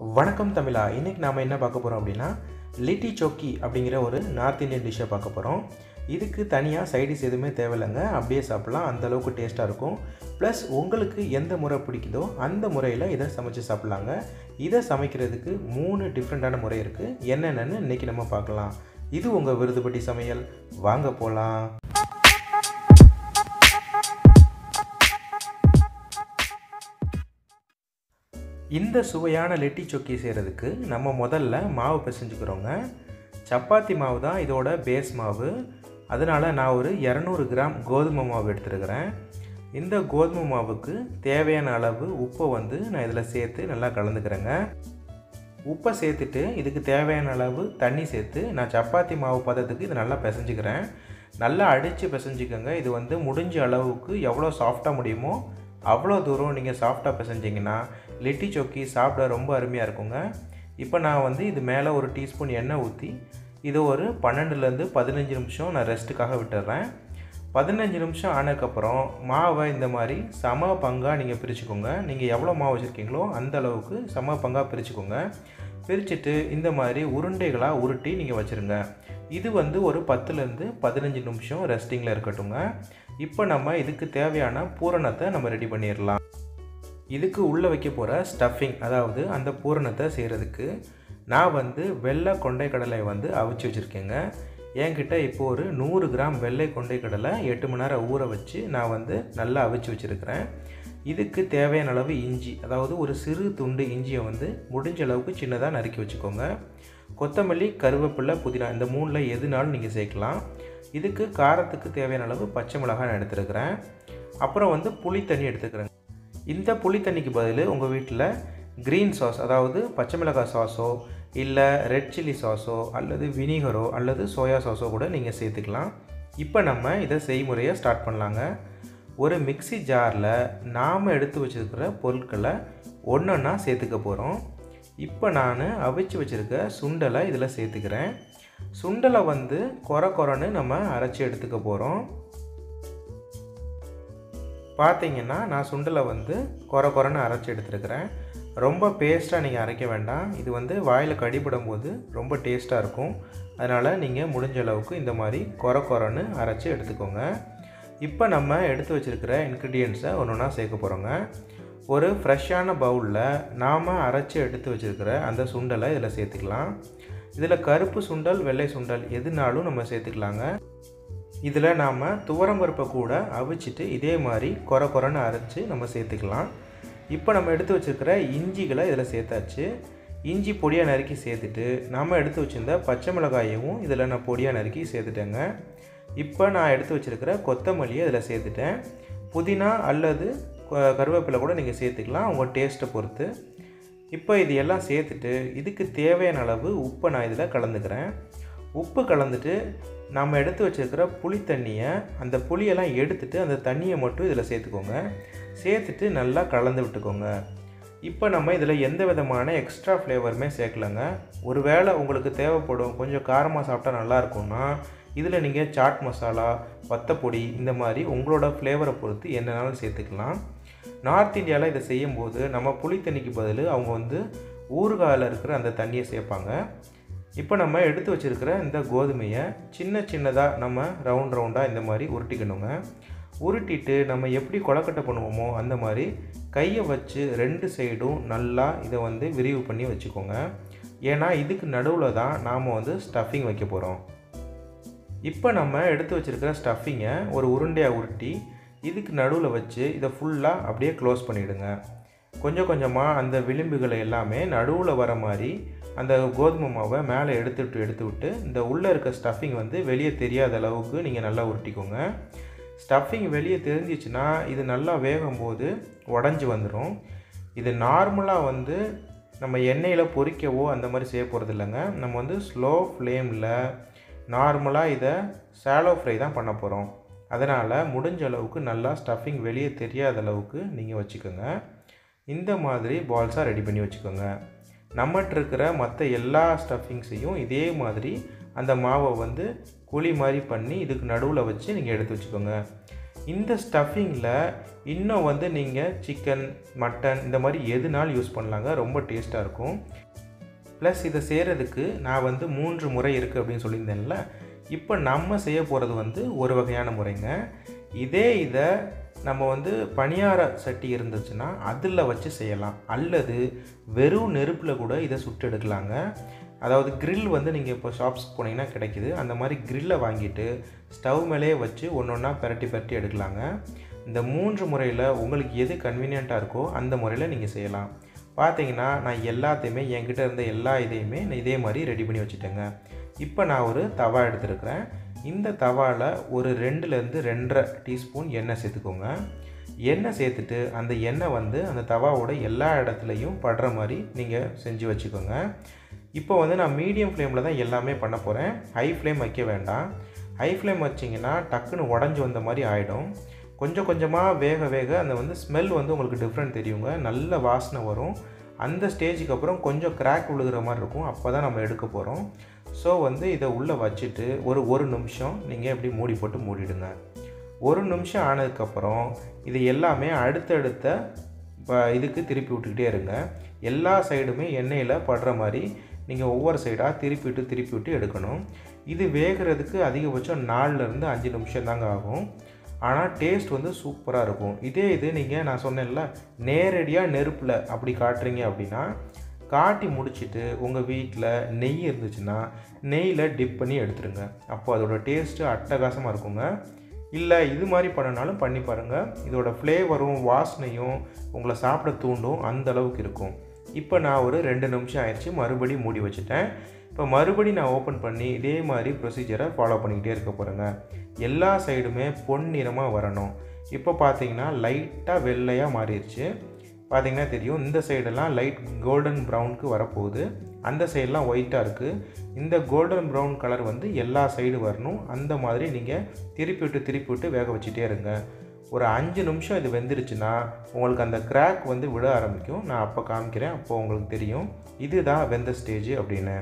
வணக்கம் தமிழா இன்றைக்கி நாம் என்ன பார்க்க போகிறோம் அப்படின்னா லிட்டி சோக்கி அப்படிங்கிற ஒரு நார்த் இந்தியன் டிஷ்ஷை பார்க்க போகிறோம் இதுக்கு தனியாக சைடிஸ் எதுவுமே தேவையில்லைங்க அப்படியே சாப்பிட்லாம் அந்த அளவுக்கு டேஸ்ட்டாக இருக்கும் ப்ளஸ் உங்களுக்கு எந்த முறை பிடிக்குதோ அந்த முறையில் இதை சமைச்சு சாப்பிட்லாங்க இதை சமைக்கிறதுக்கு மூணு டிஃப்ரெண்ட்டான முறை இருக்குது என்னென்னு இன்றைக்கி நம்ம பார்க்கலாம் இது உங்கள் விருதுபட்டி சமையல் வாங்க போகலாம் இந்த சுவையான லெட்டி சொக்கி செய்கிறதுக்கு நம்ம முதல்ல மாவு பிசைஞ்சுக்கிறோங்க சப்பாத்தி மாவு தான் இதோட பேஸ் மாவு அதனால் நான் ஒரு இரநூறு கிராம் கோதுமை மாவு எடுத்துருக்கிறேன் இந்த கோதுமை மாவுக்கு தேவையான அளவு உப்பை வந்து நான் இதில் சேர்த்து நல்லா கலந்துக்கிறேங்க உப்பை சேர்த்துட்டு இதுக்கு தேவையான அளவு தண்ணி சேர்த்து நான் சப்பாத்தி மாவு பதத்துக்கு இது நல்லா பிசைஞ்சுக்கிறேன் நல்லா அடித்து பிசைஞ்சுக்கோங்க இது வந்து முடிஞ்ச அளவுக்கு எவ்வளோ சாஃப்டாக முடியுமோ அவ்வளோ தூரம் நீங்கள் சாஃப்டாக பிசைஞ்சிங்கன்னா லிட்டி சொக்கி சாப்பிட ரொம்ப அருமையாக இருக்குங்க இப்போ நான் வந்து இது மேலே ஒரு டீஸ்பூன் எண்ணெய் ஊற்றி இது ஒரு பன்னெண்டுலேருந்து பதினஞ்சு நிமிஷம் நான் ரெஸ்ட்டுக்காக விட்டுடுறேன் பதினஞ்சு நிமிஷம் ஆனதுக்கப்புறம் மாவை இந்த மாதிரி சம பங்காக நீங்கள் பிரிச்சுக்கோங்க நீங்கள் எவ்வளோ மாவு வச்சுருக்கீங்களோ அந்த அளவுக்கு சம பங்காக பிரிச்சுக்கோங்க பிரிச்சுட்டு இந்த மாதிரி உருண்டைகளாக உருட்டி நீங்கள் வச்சுருங்க இது வந்து ஒரு பத்துலேருந்து பதினஞ்சு நிமிஷம் ரெஸ்டிங்கில் இருக்கட்டுங்க இப்போ நம்ம இதுக்கு தேவையான பூரணத்தை நம்ம ரெடி பண்ணிடலாம் இதுக்கு உள்ளே வைக்க போகிற ஸ்டஃபிங் அதாவது அந்த பூரணத்தை செய்கிறதுக்கு நான் வந்து வெள்ளை கொண்டை கடலை வந்து அவிச்சு வச்சுருக்கேங்க என்கிட்ட இப்போ ஒரு நூறு கிராம் வெள்ளை கொண்டை கடலை எட்டு மணி நேரம் ஊற வச்சு நான் வந்து நல்லா அவிச்சு வச்சுருக்கிறேன் இதுக்கு தேவையான அளவு இஞ்சி அதாவது ஒரு சிறு துண்டு இஞ்சியை வந்து முடிஞ்ச அளவுக்கு சின்னதாக நறுக்கி வச்சுக்கோங்க கொத்தமல்லி கருவேப்பிலை புதினா இந்த மூணில் எதுனாலும் நீங்கள் சேர்க்கலாம் இதுக்கு காரத்துக்கு தேவையான அளவு பச்சை மிளகாய் நான் எடுத்துருக்கிறேன் அப்புறம் வந்து புளி தண்ணி எடுத்துக்கிறேன் இந்த புளி தண்ணிக்கு பதில் உங்கள் வீட்டில் க்ரீன் சாஸ் அதாவது பச்சை மிளகாய் சாஸோ இல்லை ரெட் சில்லி சாஸோ அல்லது வினிகரோ அல்லது சோயா சாஸோ கூட நீங்கள் சேர்த்துக்கலாம் இப்போ நம்ம இதை செய்முறையை ஸ்டார்ட் பண்ணலாங்க ஒரு மிக்சி ஜாரில் நாம் எடுத்து வச்சுருக்கிற பொருட்களை ஒன்றொன்னா சேர்த்துக்க போகிறோம் இப்போ நான் அவிச்சு வச்சுருக்க சுண்டலை இதில் சேர்த்துக்கிறேன் சுண்டலை வந்து கொர கொரன்னு நம்ம அரைச்சி எடுத்துக்க போகிறோம் பார்த்தீங்கன்னா நான் சுண்டலை வந்து கொர கொரன்னு அரைச்சி எடுத்துருக்கிறேன் ரொம்ப பேஸ்ட்டாக நீங்கள் அரைக்க வேண்டாம் இது வந்து வாயில் கடிபடும் போது ரொம்ப டேஸ்ட்டாக இருக்கும் அதனால் நீங்கள் முடிஞ்ச அளவுக்கு இந்த மாதிரி கொர கொரன்னு அரைச்சி எடுத்துக்கோங்க இப்போ நம்ம எடுத்து வச்சுருக்கிற இன்க்ரீடியன்ஸை ஒன்று ஒன்றா சேர்க்க போகிறோங்க ஒரு ஃப்ரெஷ்ஷான பவுலில் நாம் அரைச்சி எடுத்து வச்சுருக்கிற அந்த சுண்டலை இதில் சேர்த்துக்கலாம் இதில் கருப்பு சுண்டல் வெள்ளை சுண்டல் எதுனாலும் நம்ம சேர்த்துக்கலாங்க இதில் நாம் துவரம்பருப்பை கூட அவிச்சிட்டு இதே மாதிரி கொர கொரன்னு அரைச்சி நம்ம சேர்த்துக்கலாம் இப்போ நம்ம எடுத்து வச்சுருக்கிற இஞ்சிகளை இதில் சேர்த்தாச்சு இஞ்சி பொடியாக நறுக்கி சேர்த்துட்டு நம்ம எடுத்து வச்சுருந்த பச்சை மிளகாயவும் இதில் நான் பொடியாக நறுக்கி சேர்த்துட்டேங்க இப்போ நான் எடுத்து வச்சுருக்கிற கொத்தமல்லியை இதில் சேர்த்துட்டேன் புதினா அல்லது கருவேப்பிலை கூட நீங்கள் சேர்த்துக்கலாம் உங்கள் டேஸ்ட்டை பொறுத்து இப்போ இது எல்லாம் சேர்த்துட்டு இதுக்கு தேவையான அளவு உப்பை நான் இதில் கலந்துக்கிறேன் உப்பு கலந்துட்டு நம்ம எடுத்து வச்சுருக்கிற புளி தண்ணியை அந்த புளியெல்லாம் எடுத்துட்டு அந்த தண்ணியை மட்டும் இதில் சேர்த்துக்கோங்க சேர்த்துட்டு நல்லா கலந்து விட்டுக்கோங்க இப்போ நம்ம இதில் எந்த விதமான எக்ஸ்ட்ரா ஃப்ளேவருமே சேர்க்கலங்க ஒருவேளை உங்களுக்கு தேவைப்படும் கொஞ்சம் காரமாக சாப்பிட்டா நல்லாயிருக்கும்னா இதில் நீங்கள் சாட் மசாலா வத்தப்பொடி இந்த மாதிரி உங்களோட ஃப்ளேவரை பொறுத்து என்னனாலும் சேர்த்துக்கலாம் நார்த் இந்தியாவில் இதை செய்யும்போது நம்ம புளி தண்ணிக்கு பதில் அவங்க வந்து ஊறுகாயில் இருக்கிற அந்த தண்ணியை சேர்ப்பாங்க இப்போ நம்ம எடுத்து வச்சுருக்கிற இந்த கோதுமையை சின்ன சின்னதாக நம்ம ரவுண்ட் ரவுண்டாக இந்த மாதிரி உருட்டிக்கணுங்க உருட்டிட்டு நம்ம எப்படி கொலக்கட்டை பண்ணுவோமோ அந்த மாதிரி கையை வச்சு ரெண்டு சைடும் நல்லா இதை வந்து விரிவு பண்ணி வச்சுக்கோங்க ஏன்னா இதுக்கு நடுவில் தான் நாம் வந்து ஸ்டஃபிங் வைக்க போகிறோம் இப்போ நம்ம எடுத்து வச்சுருக்கிற ஸ்டஃபிங்கை ஒரு உருண்டையாக உருட்டி இதுக்கு நடுவில் வச்சு இதை ஃபுல்லாக அப்படியே க்ளோஸ் பண்ணிவிடுங்க கொஞ்சம் கொஞ்சமாக அந்த விளிம்புகளை எல்லாமே நடுவில் வர மாதிரி அந்த கோதுமை மாவை மேலே எடுத்து விட்டு எடுத்து விட்டு இந்த உள்ளே இருக்க ஸ்டஃபிங் வந்து வெளியே தெரியாத அளவுக்கு நீங்கள் நல்லா உருட்டிக்கோங்க ஸ்டஃபிங் வெளியே தெரிஞ்சிச்சுன்னா இது நல்லா வேகும்போது உடஞ்சி வந்துடும் இது நார்மலாக வந்து நம்ம எண்ணெயில் பொரிக்கவோ அந்த மாதிரி செய்ய போகிறது இல்லைங்க நம்ம வந்து ஸ்லோ ஃப்ளேமில் நார்மலாக இதை சேலோ ஃப்ரை தான் பண்ண போகிறோம் அதனால் முடிஞ்ச அளவுக்கு நல்லா ஸ்டஃபிங் வெளியே தெரியாத அளவுக்கு நீங்கள் வச்சுக்கோங்க இந்த மாதிரி பால்ஸாக ரெடி பண்ணி வச்சுக்கோங்க நம்மகிட்ட இருக்கிற மற்ற எல்லா ஸ்டஃபிங்ஸையும் இதே மாதிரி அந்த மாவை வந்து குழி மாதிரி பண்ணி இதுக்கு நடுவில் வச்சு நீங்கள் எடுத்து வச்சுக்கோங்க இந்த ஸ்டஃபிங்கில் இன்னும் வந்து நீங்கள் சிக்கன் மட்டன் இந்த மாதிரி எதுனாலும் யூஸ் பண்ணலாங்க ரொம்ப டேஸ்ட்டாக இருக்கும் ப்ளஸ் இதை செய்கிறதுக்கு நான் வந்து மூன்று முறை இருக்குது அப்படின்னு சொல்லியிருந்தேன்ல இப்போ நம்ம செய்ய போகிறது வந்து ஒரு வகையான முறைங்க இதே இதை நம்ம வந்து பணியார சட்டி இருந்துச்சுன்னா அதில் வச்சு செய்யலாம் அல்லது வெறும் நெருப்பில் கூட இதை சுட்டு எடுக்கலாங்க அதாவது grill வந்து நீங்கள் இப்போ ஷாப்ஸ் போனீங்கன்னா கிடைக்குது அந்த மாதிரி கிரில்லை வாங்கிட்டு ஸ்டவ் மேலேயே வச்சு ஒன்று ஒன்றா பிரட்டி பிரட்டி எடுக்கலாங்க இந்த மூன்று முறையில் உங்களுக்கு எது கன்வீனியண்ட்டாக இருக்கோ அந்த முறையில் நீங்கள் செய்யலாம் பார்த்தீங்கன்னா நான் எல்லாத்தையுமே என்கிட்ட இருந்த எல்லா இதையுமே நான் இதே மாதிரி ரெடி பண்ணி வச்சுட்டேங்க இப்போ நான் ஒரு தவா எடுத்துருக்கிறேன் இந்த தவாவில் ஒரு ரெண்டுலேருந்து ரெண்டரை டீஸ்பூன் எண்ணெய் சேர்த்துக்கோங்க எண்ணெய் சேர்த்துட்டு அந்த எண்ணெய் வந்து அந்த தவாவோட எல்லா இடத்துலையும் படுற மாதிரி நீங்கள் செஞ்சு வச்சுக்கோங்க இப்போ வந்து நான் மீடியம் ஃப்ளேமில் தான் எல்லாமே பண்ண போகிறேன் ஹை ஃப்ளேம் வைக்க வேண்டாம் ஹை ஃப்ளேம் வச்சிங்கன்னா டக்குன்னு உடஞ்சி வந்த மாதிரி ஆகிடும் கொஞ்சம் கொஞ்சமாக வேக வேக அந்த வந்து ஸ்மெல் வந்து உங்களுக்கு டிஃப்ரெண்ட் தெரியுங்க நல்ல வாசனை வரும் அந்த ஸ்டேஜுக்கு அப்புறம் கொஞ்சம் கிராக் விழுகிற மாதிரி இருக்கும் அப்போ தான் நம்ம எடுக்க போகிறோம் ஸோ வந்து இதை உள்ளே வச்சுட்டு ஒரு ஒரு நிமிஷம் நீங்கள் எப்படி மூடி போட்டு மூடிடுங்க ஒரு நிமிஷம் ஆனதுக்கப்புறம் இது எல்லாமே அடுத்தடுத்த இப்போ இதுக்கு திருப்பி விட்டுக்கிட்டே இருங்க எல்லா சைடுமே எண்ணெயில் படுற மாதிரி நீங்கள் ஒவ்வொரு சைடாக திருப்பி விட்டு திருப்பி விட்டு எடுக்கணும் இது வேகிறதுக்கு அதிகபட்சம் நாலுலேருந்து அஞ்சு நிமிஷம் தாங்க ஆகும் ஆனால் டேஸ்ட் வந்து சூப்பராக இருக்கும் இதே இது நீங்கள் நான் சொன்னேன்ல நேரடியாக நெருப்பில் அப்படி காட்டுறீங்க அப்படின்னா காட்டி முடிச்சிட்டு உங்கள் வீட்டில் நெய் இருந்துச்சுன்னா நெய்யில் டிப் பண்ணி எடுத்துருங்க அப்போ அதோட டேஸ்ட்டு அட்டகாசமாக இருக்குங்க இல்லை இது மாதிரி பண்ணனாலும் பண்ணி பாருங்கள் இதோட ஃப்ளேவரும் வாசனையும் உங்களை சாப்பிட தூண்டும் அந்த அளவுக்கு இருக்கும் இப்போ நான் ஒரு ரெண்டு நிமிஷம் ஆயிடுச்சு மறுபடியும் மூடி வச்சுட்டேன் இப்போ மறுபடியும் நான் ஓப்பன் பண்ணி இதே மாதிரி ப்ரொசீஜரை ஃபாலோ பண்ணிக்கிட்டே இருக்க போகிறேங்க எல்லா சைடுமே பொன்னிறமாக வரணும் இப்போ பார்த்தீங்கன்னா லைட்டாக வெள்ளையாக மாறிடுச்சு பார்த்தீங்கன்னா தெரியும் இந்த சைடெல்லாம் லைட் கோல்டன் ப்ரௌனுக்கு வரப்போகுது அந்த சைடெலாம் ஒயிட்டாக இருக்குது இந்த கோல்டன் ப்ரௌன் கலர் வந்து எல்லா சைடு வரணும் அந்த மாதிரி நீங்கள் திருப்பி விட்டு திருப்பி விட்டு வேக வச்சுட்டே இருங்க ஒரு அஞ்சு நிமிஷம் இது வெந்துருச்சுன்னா உங்களுக்கு அந்த கிராக் வந்து விட ஆரம்பிக்கும் நான் அப்போ காமிக்கிறேன் அப்போ உங்களுக்கு தெரியும் இதுதான் வெந்த ஸ்டேஜ் அப்படின்னு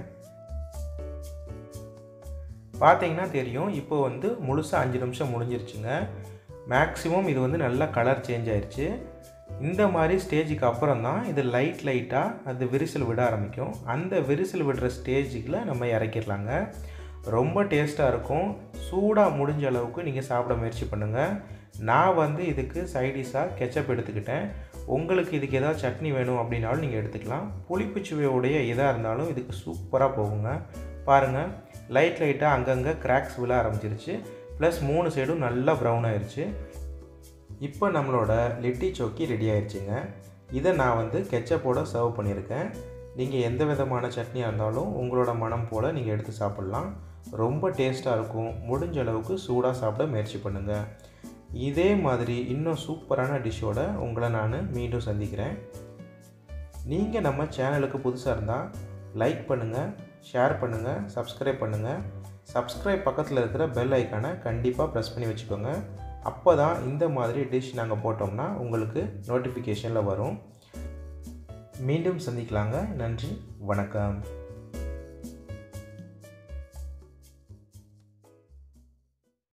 பார்த்தீங்கன்னா தெரியும் இப்போ வந்து முழுசாக அஞ்சு நிமிஷம் முடிஞ்சிருச்சுங்க மேக்ஸிமம் இது வந்து நல்லா கலர் சேஞ்ச் ஆயிடுச்சு இந்த மாதிரி ஸ்டேஜுக்கு அப்புறம் தான் இது லைட் லைட்டாக அது விரிசல் விட ஆரம்பிக்கும் அந்த விரிசல் விடுற ஸ்டேஜுக்கில் நம்ம இறக்கிடலாங்க ரொம்ப டேஸ்ட்டாக இருக்கும் சூடாக முடிஞ்ச அளவுக்கு நீங்கள் சாப்பிட முயற்சி பண்ணுங்கள் நான் வந்து இதுக்கு சைடிஷாக கெச்சப் எடுத்துக்கிட்டேன் உங்களுக்கு இதுக்கு ஏதாவது சட்னி வேணும் அப்படின்னாலும் நீங்கள் எடுத்துக்கலாம் புளிப்பு சுவையுடைய எதாக இருந்தாலும் இதுக்கு சூப்பராக போகுங்க பாருங்கள் லைட் லைட்டாக அங்கங்கே கிராக்ஸ் விழ ஆரம்பிச்சிருச்சு ப்ளஸ் மூணு சைடும் நல்லா ப்ரௌன் ஆயிடுச்சு இப்போ நம்மளோட லிட்டி சோக்கி ரெடி ஆயிடுச்சுங்க இதை நான் வந்து கெச்சப்போட சர்வ் பண்ணியிருக்கேன் நீங்கள் எந்த விதமான சட்னியாக இருந்தாலும் உங்களோட மனம் போல் நீங்கள் எடுத்து சாப்பிட்லாம் ரொம்ப டேஸ்ட்டாக இருக்கும் முடிஞ்ச அளவுக்கு சூடாக சாப்பிட முயற்சி பண்ணுங்கள் இதே மாதிரி இன்னும் சூப்பரான டிஷ்ஷோட உங்களை நான் மீண்டும் சந்திக்கிறேன் நீங்கள் நம்ம சேனலுக்கு புதுசாக இருந்தால் லைக் பண்ணுங்கள் ஷேர் பண்ணுங்கள் சப்ஸ்கிரைப் பண்ணுங்கள் சப்ஸ்கிரைப் பக்கத்தில் இருக்கிற பெல் ஐக்கானை கண்டிப்பாக ப்ரெஸ் பண்ணி வச்சுக்கோங்க அப்போ தான் இந்த மாதிரி டிஷ் நாங்கள் போட்டோம்னா உங்களுக்கு நோட்டிஃபிகேஷனில் வரும் மீண்டும் சந்திக்கலாங்க நன்றி வணக்கம்